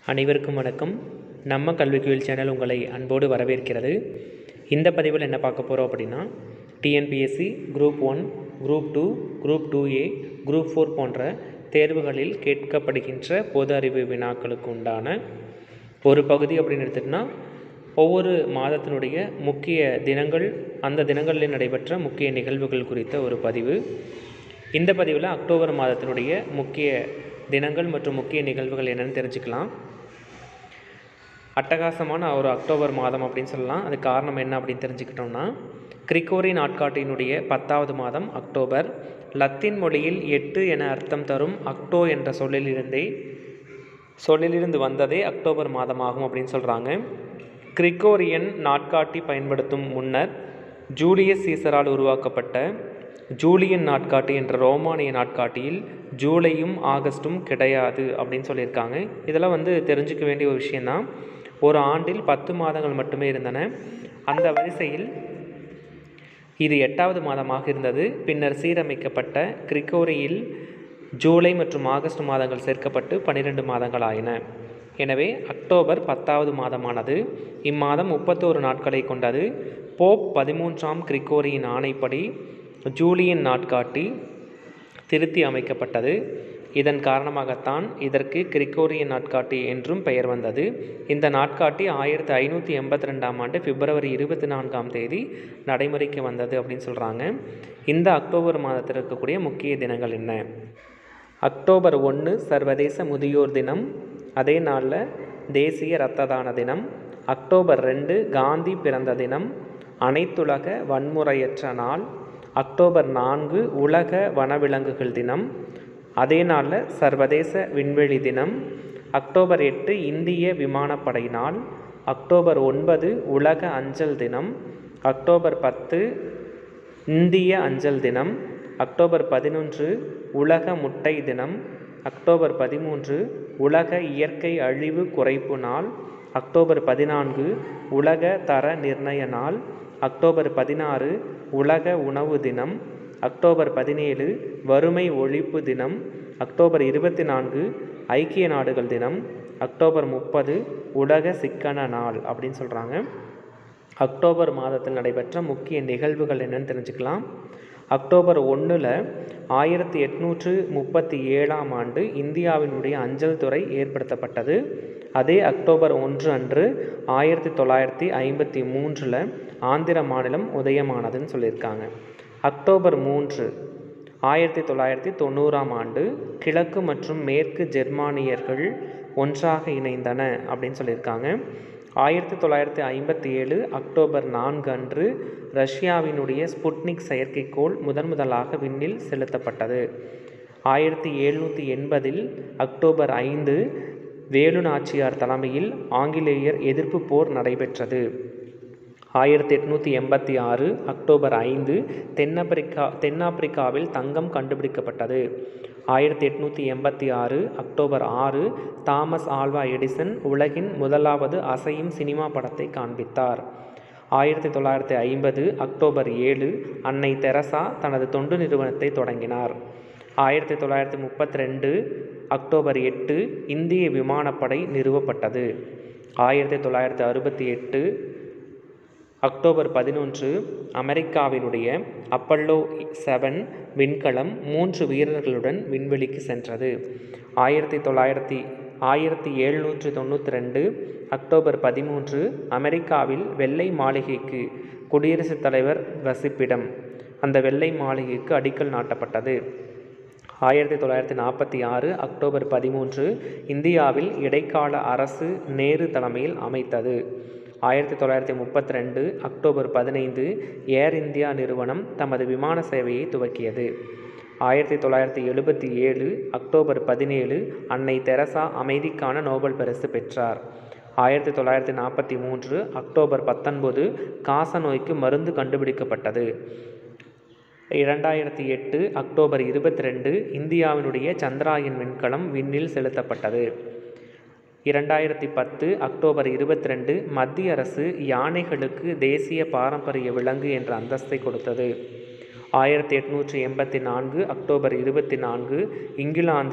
அனைவருக்கும் வணக்கம் நம்ம கல்விக்குயில் சேனல் உங்களை அன்போடு வரவேற்கிறது இந்த பதிவில் என்ன பார்க்க போகிறோம் அப்படின்னா TNPSC group one group two group two A group four போன்ற தேர்வுகளில் கேட்கப்படுகின்ற பொது அறிவு வினாக்களுக்கு உண்டான ஒரு பகுதி அப்படின்னு எடுத்துகிட்டோன்னா ஒவ்வொரு மாதத்தினுடைய முக்கிய தினங்கள் அந்த தினங்களில் நடைபெற்ற முக்கிய நிகழ்வுகள் குறித்த ஒரு பதிவு இந்த பதிவில் அக்டோபர் மாதத்தினுடைய முக்கிய தினங்கள் மற்றும் முக்கிய நிகழ்வுகள் என்னென்னு தெரிஞ்சுக்கலாம் அட்டகாசமான ஒரு அக்டோபர் மாதம் அப்படின்னு சொல்லலாம் அது காரணம் என்ன அப்படின்னு தெரிஞ்சுக்கிட்டோம்னா கிரிகோரி நாட்காட்டியினுடைய பத்தாவது மாதம் அக்டோபர் லத்தீன் மொழியில் எட்டு என அர்த்தம் தரும் அக்டோ என்ற சொல்லிலிருந்தே சொல்லிலிருந்து வந்ததே அக்டோபர் மாதமாகும் அப்படின்னு சொல்கிறாங்க கிரிகோரியன் நாட்காட்டி பயன்படுத்தும் முன்னர் ஜூலியஸ் சீசரால் உருவாக்கப்பட்ட ஜூலியன் நாட்காட்டி என்ற ரோமானிய நாட்காட்டியில் ஜூலையும் ஆகஸ்ட்டும் கிடையாது அப்படின்னு சொல்லியிருக்காங்க இதெல்லாம் வந்து தெரிஞ்சுக்க வேண்டிய ஒரு விஷயந்தான் ஒரு ஆண்டில் பத்து மாதங்கள் மட்டுமே இருந்தன அந்த வரிசையில் இது எட்டாவது மாதமாக இருந்தது பின்னர் சீரமைக்கப்பட்ட கிரிகோரியில் ஜூலை மற்றும் ஆகஸ்ட் மாதங்கள் சேர்க்கப்பட்டு பன்னிரெண்டு மாதங்கள் ஆயின எனவே அக்டோபர் பத்தாவது மாதமானது இம்மாதம் முப்பத்தோரு நாட்களை கொண்டது போப் பதிமூன்றாம் கிரிகோரியின் ஆணைப்படி ஜூலியன் நாட்காட்டி திருத்தி அமைக்கப்பட்டது இதன் காரணமாகத்தான் இதற்கு கிரிகோரியன் நாட்காட்டி என்றும் பெயர் வந்தது இந்த நாட்காட்டி ஆயிரத்தி ஐநூற்றி எண்பத்தி ரெண்டாம் ஆண்டு பிப்ரவரி இருபத்தி நான்காம் தேதி நடைமுறைக்கு வந்தது அப்படின்னு சொல்கிறாங்க இந்த அக்டோபர் மாதத்தில் இருக்கக்கூடிய முக்கிய தினங்கள் என்ன அக்டோபர் ஒன்று சர்வதேச முதியோர் தினம் அதே நாளில் தேசிய இரத்த தான தினம் அக்டோபர் ரெண்டு காந்தி பிறந்த தினம் அனைத்துலக வன்முறையற்ற நாள் அக்டோபர் நான்கு உலக வனவிலங்குகள் தினம் அதே நாளில் சர்வதேச விண்வெளி தினம் அக்டோபர் எட்டு இந்திய விமானப்படை நாள் அக்டோபர் ஒன்பது உலக அஞ்சல் தினம் அக்டோபர் பத்து இந்திய அஞ்சல் தினம் அக்டோபர் பதினொன்று உலக முட்டை தினம் அக்டோபர் பதிமூன்று உலக இயற்கை அழிவு குறைப்பு நாள் அக்டோபர் பதினான்கு உலக தர நிர்ணய நாள் அக்டோபர் பதினாறு உலக உணவு தினம் அக்டோபர் பதினேழு வறுமை ஒழிப்பு தினம் அக்டோபர் இருபத்தி நான்கு ஐக்கிய நாடுகள் தினம் அக்டோபர் முப்பது உலக சிக்கன நாள் அப்படின்னு சொல்கிறாங்க அக்டோபர் மாதத்தில் நடைபெற்ற முக்கிய நிகழ்வுகள் என்னன்னு தெரிஞ்சுக்கலாம் அக்டோபர் ஒன்றில் ஆயிரத்தி எட்நூற்று முப்பத்தி ஏழாம் ஆண்டு இந்தியாவினுடைய அஞ்சல் துறை ஏற்படுத்தப்பட்டது அதே அக்டோபர் ஒன்று அன்று ஆயிரத்தி தொள்ளாயிரத்தி ஐம்பத்தி மூன்றில் ஆந்திர மாநிலம் உதயமானதுன்னு சொல்லியிருக்காங்க அக்டோபர் மூன்று ஆயிரத்தி தொள்ளாயிரத்தி தொண்ணூறாம் ஆண்டு கிழக்கு மற்றும் மேற்கு ஜெர்மானியர்கள் ஒன்றாக இணைந்தன அப்படின்னு சொல்லியிருக்காங்க ஆயிரத்தி தொள்ளாயிரத்தி ஐம்பத்தி ஏழு அக்டோபர் நான்கு அன்று ரஷ்யாவினுடைய ஸ்புட்னிக் செயற்கைக்கோள் முதன் முதலாக விண்ணில் செலுத்தப்பட்டது ஆயிரத்தி எழுநூற்றி எண்பதில் அக்டோபர் ஐந்து வேலு நாச்சியார் தலைமையில் ஆங்கிலேயர் எதிர்ப்பு போர் நடைபெற்றது ஆயிரத்தி எட்நூற்றி எண்பத்தி ஆறு அக்டோபர் ஐந்து தென்னாப்பிரிக்கா தென்னாப்பிரிக்காவில் தங்கம் கண்டுபிடிக்கப்பட்டது ஆயிரத்தி எட்நூற்றி எண்பத்தி ஆறு அக்டோபர் ஆறு தாமஸ் ஆல்வா எடிசன் உலகின் முதலாவது அசையும் சினிமா படத்தை காண்பித்தார் ஆயிரத்தி தொள்ளாயிரத்தி ஐம்பது அக்டோபர் ஏழு அன்னை தெரசா தனது தொண்டு நிறுவனத்தை தொடங்கினார் ஆயிரத்தி தொள்ளாயிரத்தி முப்பத்தி ரெண்டு அக்டோபர் எட்டு இந்திய விமானப்படை நிறுவப்பட்டது ஆயிரத்தி தொள்ளாயிரத்தி அறுபத்தி எட்டு அக்டோபர் பதினொன்று அமெரிக்காவினுடைய அப்பல்லோ செவன் விண்கலம் மூன்று வீரர்களுடன் விண்வெளிக்கு சென்றது ஆயிரத்தி தொள்ளாயிரத்தி ஆயிரத்தி எழுநூற்றி தொண்ணூற்றி ரெண்டு அக்டோபர் பதிமூன்று அமெரிக்காவில் வெள்ளை மாளிகைக்கு குடியரசுத் தலைவர் வசிப்பிடம் அந்த வெள்ளை மாளிகைக்கு அடிக்கல் நாட்டப்பட்டது ஆயிரத்தி தொள்ளாயிரத்தி நாற்பத்தி ஆறு அக்டோபர் பதிமூன்று இந்தியாவில் இடைக்கால அரசு நேரு தலைமையில் அமைத்தது ஆயிரத்தி தொள்ளாயிரத்தி முப்பத்தி ரெண்டு அக்டோபர் பதினைந்து ஏர் இந்தியா நிறுவனம் தமது விமான சேவையை துவக்கியது ஆயிரத்தி தொள்ளாயிரத்தி எழுபத்தி ஏழு அக்டோபர் பதினேழு அன்னை தெரசா அமைதிக்கான நோபல் பரிசு பெற்றார் ஆயிரத்தி தொள்ளாயிரத்தி நாற்பத்தி மூன்று அக்டோபர் பத்தொன்பது காச நோய்க்கு மருந்து கண்டுபிடிக்கப்பட்டது இரண்டாயிரத்தி எட்டு அக்டோபர் இருபத்தி ரெண்டு இந்தியாவினுடைய சந்திராயன் விண்கலம் விண்ணில் செலுத்தப்பட்டது இரண்டாயிரத்தி பத்து அக்டோபர் இருபத்தி ரெண்டு மத்திய அரசு யானைகளுக்கு தேசிய பாரம்பரிய விலங்கு என்ற அந்தஸ்தை கொடுத்தது ஆயிரத்தி எட்நூற்றி எண்பத்தி நான்கு அக்டோபர் இருபத்தி நான்கு இங்கிலாந்தில்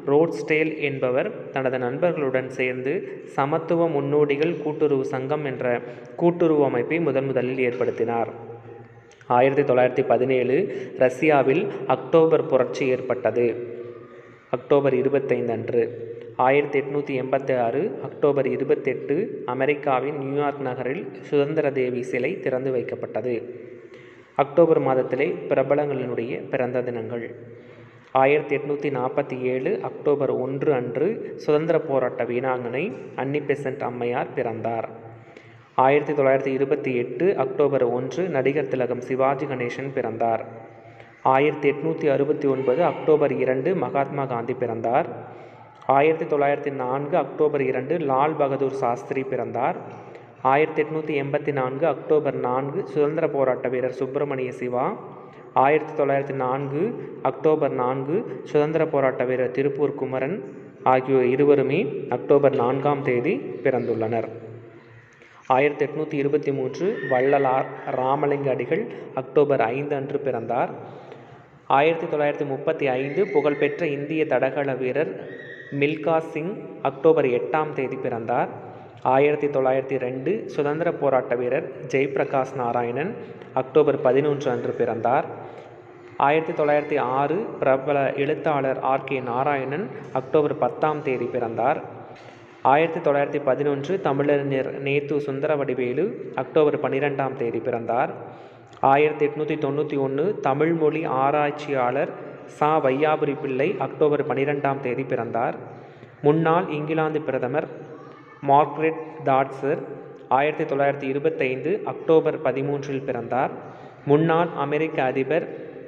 ரோட்ஸ்டேல் என்பவர் தனது நண்பர்களுடன் சேர்ந்து சமத்துவ முன்னோடிகள் கூட்டுறவு சங்கம் என்ற கூட்டுறவு அமைப்பை முதன் முதலில் ஏற்படுத்தினார் ஆயிரத்தி தொள்ளாயிரத்தி பதினேழு ரஷ்யாவில் அக்டோபர் புரட்சி ஏற்பட்டது அக்டோபர் இருபத்தைந்து அன்று ஆயிரத்தி எட்நூற்றி எண்பத்தி ஆறு அக்டோபர் இருபத்தெட்டு அமெரிக்காவின் நியூயார்க் நகரில் சுதந்திர தேவி சிலை திறந்து வைக்கப்பட்டது அக்டோபர் மாதத்திலே பிரபலங்களினுடைய பிறந்த தினங்கள் ஆயிரத்தி எட்நூற்றி நாற்பத்தி ஏழு அக்டோபர் ஒன்று அன்று சுதந்திர போராட்ட வீராங்கனை அன்னி பெசன்ட் அம்மையார் பிறந்தார் ஆயிரத்தி தொள்ளாயிரத்தி இருபத்தி எட்டு அக்டோபர் ஒன்று நடிகர் திலகம் சிவாஜி கணேசன் பிறந்தார் ஆயிரத்தி எட்நூற்றி அறுபத்தி ஒன்பது அக்டோபர் இரண்டு மகாத்மா காந்தி பிறந்தார் ஆயிரத்தி தொள்ளாயிரத்தி நான்கு அக்டோபர் இரண்டு லால் பகதூர் சாஸ்திரி பிறந்தார் ஆயிரத்தி எட்நூற்றி எண்பத்தி நான்கு அக்டோபர் நான்கு சுதந்திர போராட்ட வீரர் சுப்பிரமணிய சிவா ஆயிரத்தி தொள்ளாயிரத்தி நான்கு அக்டோபர் நான்கு சுதந்திர போராட்ட வீரர் திருப்பூர் குமரன் ஆகியோர் இருவருமே அக்டோபர் நான்காம் தேதி பிறந்துள்ளனர் ஆயிரத்தி எட்நூற்றி இருபத்தி மூன்று வள்ளலார் ராமலிங்க அடிகள் அக்டோபர் ஐந்து அன்று பிறந்தார் ஆயிரத்தி தொள்ளாயிரத்தி முப்பத்தி ஐந்து புகழ்பெற்ற இந்திய தடகள வீரர் மில்கா சிங் அக்டோபர் எட்டாம் தேதி பிறந்தார் ஆயிரத்தி தொள்ளாயிரத்தி ரெண்டு சுதந்திர போராட்ட வீரர் ஜெய்பிரகாஷ் நாராயணன் அக்டோபர் பதினொன்று அன்று பிறந்தார் ஆயிரத்தி தொள்ளாயிரத்தி ஆறு பிரபல எழுத்தாளர் ஆர் கே நாராயணன் அக்டோபர் பத்தாம் தேதி பிறந்தார் ஆயிரத்தி தொள்ளாயிரத்தி பதினொன்று தமிழறிஞர் நேத்து சுந்தரவடிவேலு அக்டோபர் பன்னிரெண்டாம் தேதி பிறந்தார் ஆயிரத்தி எட்நூற்றி தொண்ணூற்றி ஒன்று தமிழ் மொழி ஆராய்ச்சியாளர் சா வையாபுரி பிள்ளை அக்டோபர் பன்னிரெண்டாம் தேதி பிறந்தார் முன்னாள் இங்கிலாந்து பிரதமர் மார்க்ரெட் தாட்சர் ஆயிரத்தி தொள்ளாயிரத்தி இருபத்தைந்து அக்டோபர் பதிமூன்றில் பிறந்தார் முன்னாள் அமெரிக்க அதிபர்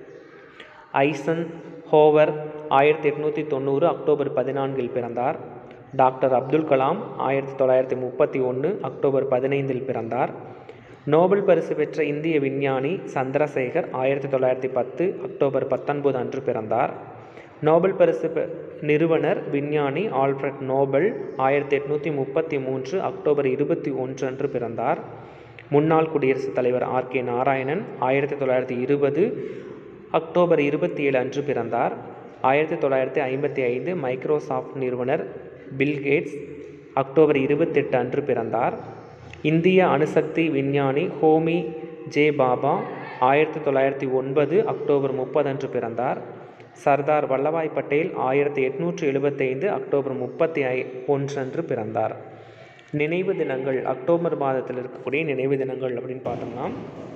ஐசன் ஹோவர் ஆயிரத்தி எட்நூற்றி தொண்ணூறு அக்டோபர் பதினான்கில் பிறந்தார் டாக்டர் அப்துல் கலாம் ஆயிரத்தி தொள்ளாயிரத்தி முப்பத்தி ஒன்று அக்டோபர் பதினைந்தில் பிறந்தார் நோபல் பரிசு பெற்ற இந்திய விஞ்ஞானி சந்திரசேகர் ஆயிரத்தி தொள்ளாயிரத்தி பத்து அக்டோபர் பத்தொன்பது அன்று பிறந்தார் நோபல் பரிசு பெ- நிறுவனர் விஞ்ஞானி ஆல்ஃபிரட் நோபல் ஆயிரத்தி எட்நூற்றி முப்பத்தி மூன்று அக்டோபர் இருபத்தி ஒன்று அன்று பிறந்தார் முன்னாள் குடியரசுத் தலைவர் ஆர் கே நாராயணன் ஆயிரத்தி தொள்ளாயிரத்தி இருபது அக்டோபர் இருபத்தி ஏழு அன்று பிறந்தார் ஆயிரத்தி தொள்ளாயிரத்தி ஐம்பத்தி ஐந்து மைக்ரோசாஃப்ட் நிறுவனர் பில் கேட்ஸ் அக்டோபர் இருபத்தெட்டு அன்று பிறந்தார் இந்திய அணுசக்தி விஞ்ஞானி ஹோமி ஜே பாபா ஆயிரத்தி தொள்ளாயிரத்தி ஒன்பது அக்டோபர் முப்பது அன்று பிறந்தார் சர்தார் வல்லபாய் பட்டேல் ஆயிரத்தி எட்நூற்றி எழுபத்தைந்து அக்டோபர் முப்பத்தி ஐ ஒன்று அன்று பிறந்தார் நினைவு தினங்கள் அக்டோபர் மாதத்தில் இருக்கக்கூடிய நினைவு தினங்கள் அப்படின்னு பார்த்தோம்னா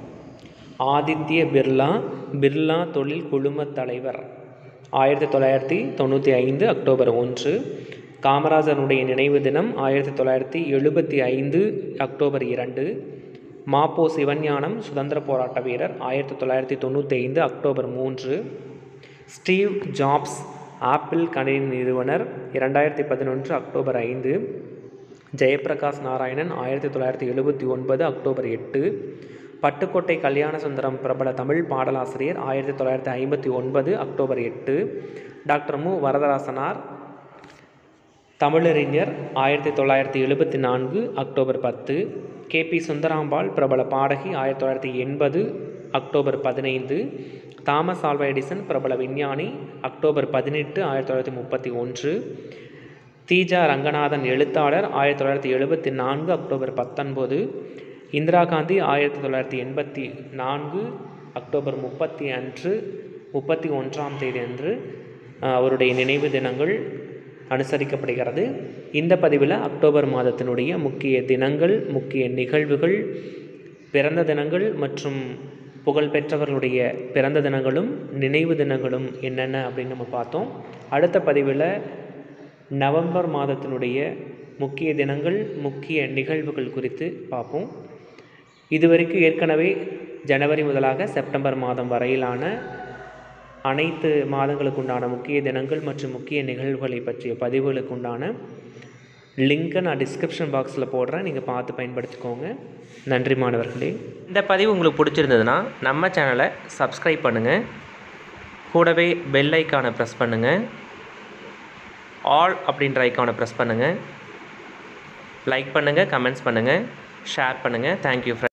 ஆதித்ய பிர்லா பிர்லா தொழில் குழுமத் தலைவர் ஆயிரத்தி தொள்ளாயிரத்தி தொண்ணூற்றி ஐந்து அக்டோபர் ஒன்று காமராஜனுடைய நினைவு தினம் ஆயிரத்தி தொள்ளாயிரத்தி எழுபத்தி ஐந்து அக்டோபர் இரண்டு மாப்போ சிவஞானம் சுதந்திர போராட்ட வீரர் ஆயிரத்தி தொள்ளாயிரத்தி தொண்ணூற்றி ஐந்து அக்டோபர் மூன்று ஸ்டீவ் ஜாப்ஸ் ஆப்பிள் கணினி நிறுவனர் இரண்டாயிரத்தி பதினொன்று அக்டோபர் ஐந்து ஜெயப்பிரகாஷ் நாராயணன் ஆயிரத்தி தொள்ளாயிரத்தி எழுபத்தி ஒன்பது அக்டோபர் எட்டு பட்டுக்கோட்டை கல்யாண சுந்தரம் பிரபல தமிழ் பாடலாசிரியர் ஆயிரத்தி தொள்ளாயிரத்தி ஐம்பத்தி ஒன்பது அக்டோபர் எட்டு டாக்டர் மு வரதராசனார் தமிழறிஞர் ஆயிரத்தி தொள்ளாயிரத்தி எழுபத்தி நான்கு அக்டோபர் பத்து கே பி சுந்தராம்பாள் பிரபல பாடகி ஆயிரத்தி தொள்ளாயிரத்தி எண்பது அக்டோபர் பதினைந்து தாமஸ் ஆல்வா எடிசன் பிரபல விஞ்ஞானி அக்டோபர் பதினெட்டு ஆயிரத்தி தொள்ளாயிரத்தி முப்பத்தி ஒன்று தீஜா ரங்கநாதன் எழுத்தாளர் ஆயிரத்தி தொள்ளாயிரத்தி எழுபத்தி நான்கு அக்டோபர் பத்தொன்பது இந்திரா காந்தி ஆயிரத்தி தொள்ளாயிரத்தி எண்பத்தி நான்கு அக்டோபர் முப்பத்தி அன்று முப்பத்தி ஒன்றாம் தேதி அன்று அஹ், அவருடைய நினைவு தினங்கள் அனுசரிக்கப்படுகிறது இந்த பதிவில் அக்டோபர் மாதத்தினுடைய முக்கிய தினங்கள் முக்கிய நிகழ்வுகள் பிறந்த தினங்கள் மற்றும் புகழ்பெற்றவர்களுடைய பிறந்த தினங்களும் நினைவு தினங்களும் என்னென்ன அப்படின்னு நம்ம பார்த்தோம் அடுத்த பதிவில் நவம்பர் மாதத்தினுடைய முக்கிய தினங்கள் முக்கிய நிகழ்வுகள் குறித்து பார்ப்போம் இதுவரைக்கும் ஏற்கனவே ஜனவரி முதலாக செப்டம்பர் மாதம் வரையிலான அனைத்து மாதங்களுக்கு உண்டான முக்கிய தினங்கள் மற்றும் முக்கிய நிகழ்வுகளை பற்றிய பதிவுகளுக்கு உண்டான லிங்கை நான் டிஸ்கிரிப்ஷன் பாக்ஸில் போடுறேன் நீங்கள் பார்த்து பயன்படுத்திக்கோங்க நன்றி மாணவர்களே இந்த பதிவு உங்களுக்கு பிடிச்சிருந்ததுன்னா நம்ம சேனலை சப்ஸ்கிரைப் பண்ணுங்கள் கூடவே பெல் ஐக்கானை ப்ரெஸ் பண்ணுங்கள் ஆல் அப்படின்ற ஐக்கானை ப்ரெஸ் பண்ணுங்கள் லைக் பண்ணுங்கள் கமெண்ட்ஸ் பண்ணுங்கள் ஷேர் பண்ணுங்கள் தேங்க்யூ